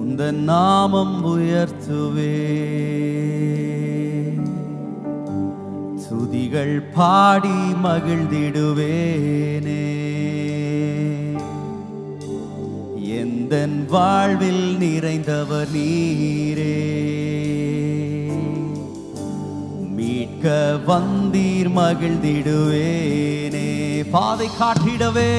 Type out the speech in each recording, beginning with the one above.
உந்த நாமம் உயர்த்துவே துதிகள் பாடி மகிழ்ந்திடுவேனே எந்தன் வாழ்வில் நிறைந்தவர் நீரே மீட்க வந்தீர் மகிழ்ந்திடுவேனே பாதை காட்டிடவே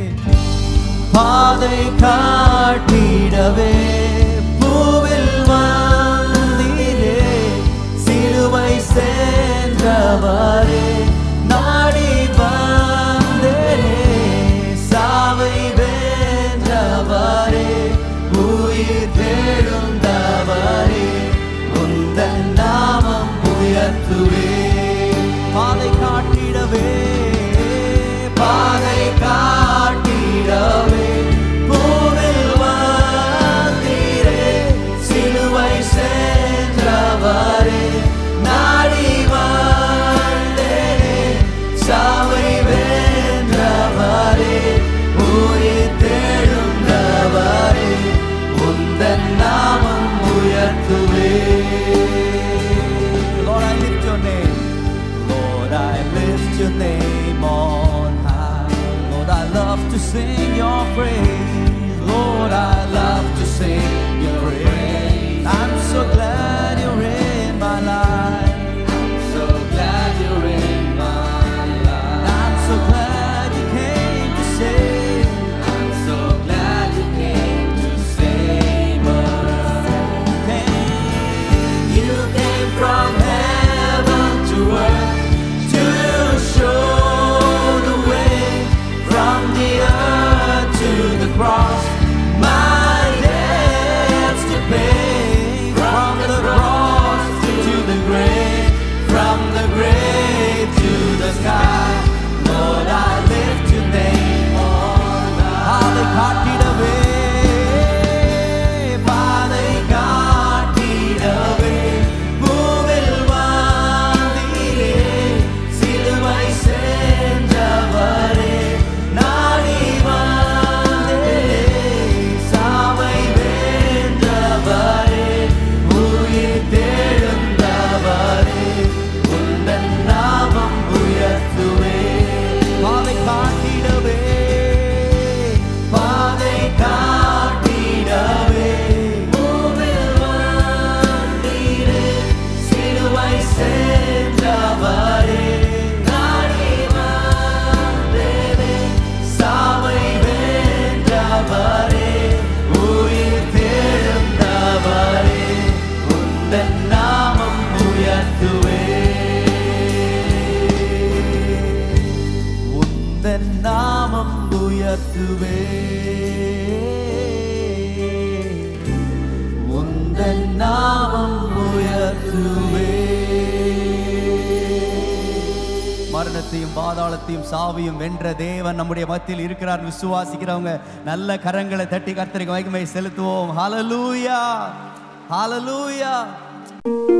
பாதை காட்டிடவே பூவில் வந்தீரே சிலுவை சென்றவரே நாடி வந்தேனே சாவை வென்றவரே உயிர் தேடுந்தவரே உந்தன் நாமம் உயர்த்துவே பாதை காட்டிடவே பாதை காட்டிடவே பூவில் வந்தீரே சிலுவை சென்றவரே நாடி வந்தேனே சாவை வென்றவரே உயிர் தேடுந்தவரே உந்தன் நாமம் உயர்த்துவே Lord, I lift your name. Lord, I lift your name on high. Lord, I love to sing your praise. Lord, I love to sing your praise. I'm so glad you're in my life. I'm so glad you're in my life. I'm so glad you came to save. I'm so glad you came to save us. You came from heaven to earth to show the way from the earth to the cross. My debts to pay from the cross to the grave, from the grave to the sky. Lord, I lift your name on high. காட்டிடவே பாதை காட்டிடவே பூவில் வந்தீரே சிலுவை சென்றவரே நாடி வந்தே சாவை வென்றவரே உயிர் தேடுந்தவரே உந்தன் நாமம் உயர்த்துவே பாதை காட்டிடவே பாதை காட்டிடவே பூவில் வந்தீரே சிலுவை சென்றவரே நாடி வந்தேனே சாவை வென்றவரே உயிர் தேடுந்தவரே உந்தன் நாமம் உயர்த்துவே உந்தன் நாமம் உயர்த்துவே உந்தன் நாமம் உயர்த்துவே மரணத்தையும் பாதாளத்தையும் சாவியும் வென்ற தேவன் நம்முடைய மத்தியில் இருக்கிறார் விசுவாசிக்கிறவங்க நல்ல கரங்களை தட்டி கர்த்தருக்கு மகிமை செலுத்துவோம் ஹalleluya ஹalleluya